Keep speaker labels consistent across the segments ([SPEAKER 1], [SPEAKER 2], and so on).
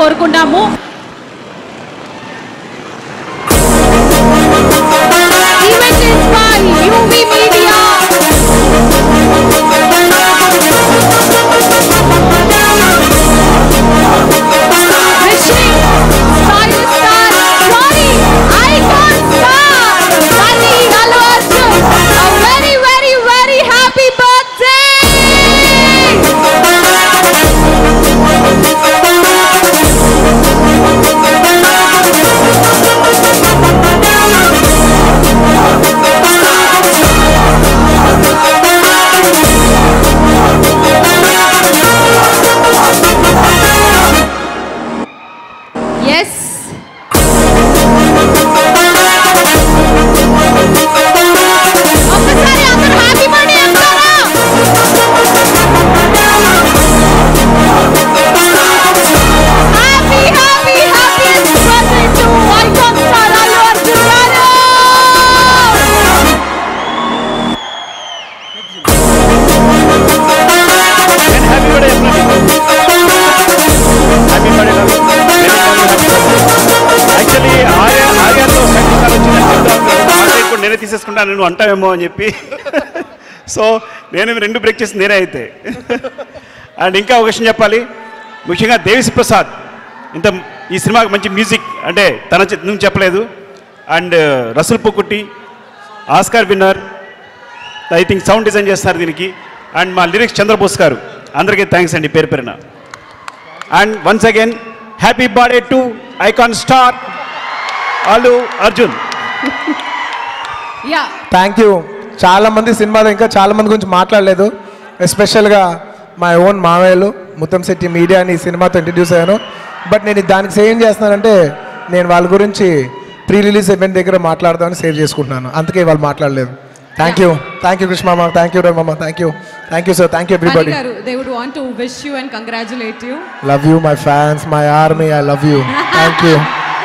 [SPEAKER 1] కోరుకున్నాము Event is by UV Media. Wishing Style Star Johnny Icon Star Sunny Allu Arjun a very very very happy birthday! Yes. ఒక్కసారి అందరూ happy birthday అంటారా happy happy happiest birthday to icon star Allu Arjun garu
[SPEAKER 2] And happy birthday, everybody. Happy birthday, actually Arya ఆర్యాతో సంగీతాలు వచ్చిందని కూడా నేనే తీసేసుకుంటాను నువ్వు అంటావేమో అని చెప్పి సో నేను రెండు బ్రేక్ చేసి నేనే అయితే అండ్ ఇంకా ఒక విషయం చెప్పాలి ముఖ్యంగా దేవిశ్రీ ప్రసాద్ ఇంత ఈ సినిమాకి మంచి మ్యూజిక్ అంటే తన చే- నువ్వు చెప్పలేదు and Resul Pookutty Oscar winner I think sound design చేస్తారు దీనికి అండ్ మా లిరిక్స్ చంద్రబోస్ గారు అందరికీ థ్యాంక్స్ అండి పేరు పేరున and once again happy birthday to icon star Allu Arjun
[SPEAKER 1] yeah
[SPEAKER 3] thank you చాలా మంది సినిమాలో ఇంకా చాలా మంది గురించి మాట్లాడలేదు ఎస్పెషల్గా మా ఓన్ మావయ్యలు ముత్తంశెట్టి మీడియాని ఈ సినిమాతో ఇంట్రడ్యూస్ అయ్యాను బట్ నేను దానికి ఏం చేస్తున్నానంటే నేను వాళ్ళ గురించి ప్రీ రిలీజ్ ఈవెంట్ దగ్గర మాట్లాడదామని సేవ్ చేసుకుంటున్నాను అందుకే వాళ్ళు మాట్లాడలేదు థ్యాంక్ యూ థ్యాంక్ యూ కృష్ణమామ థ్యాంక్ యూ రమమ్మ thank you thank you sir thank you everybody
[SPEAKER 4] గారు they would want to wish you and congratulate you
[SPEAKER 3] love you my fans my army I love you thank you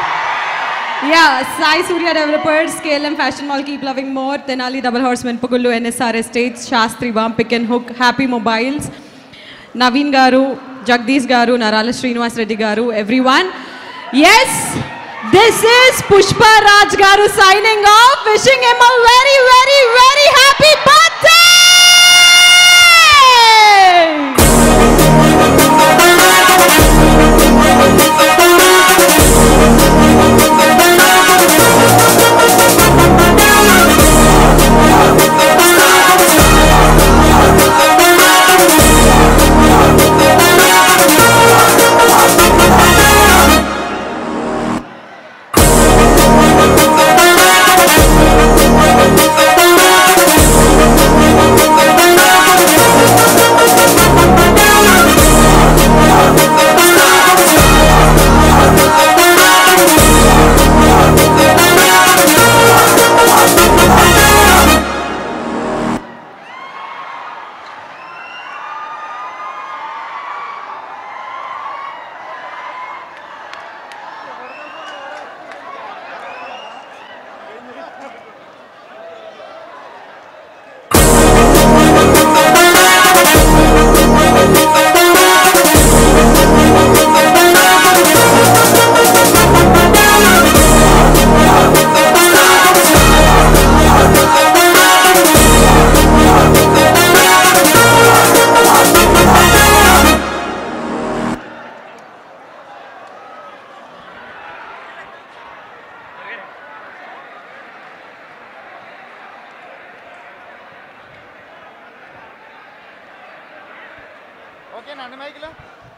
[SPEAKER 4] yeah Sai Surya developers KLM fashion mall keep loving more Tenali double horsemen పుగుళ్ళు NSR estates Shastri వామ్ pick and hook happy mobiles Naveen గారు జగదీష్ గారు నరాల శ్రీనివాస్ రెడ్డి గారు everyone yes this is Pushpa Raj గారు signing off wishing em a very very very happy birthday
[SPEAKER 5] ఓకేనా అన్ని మైకులు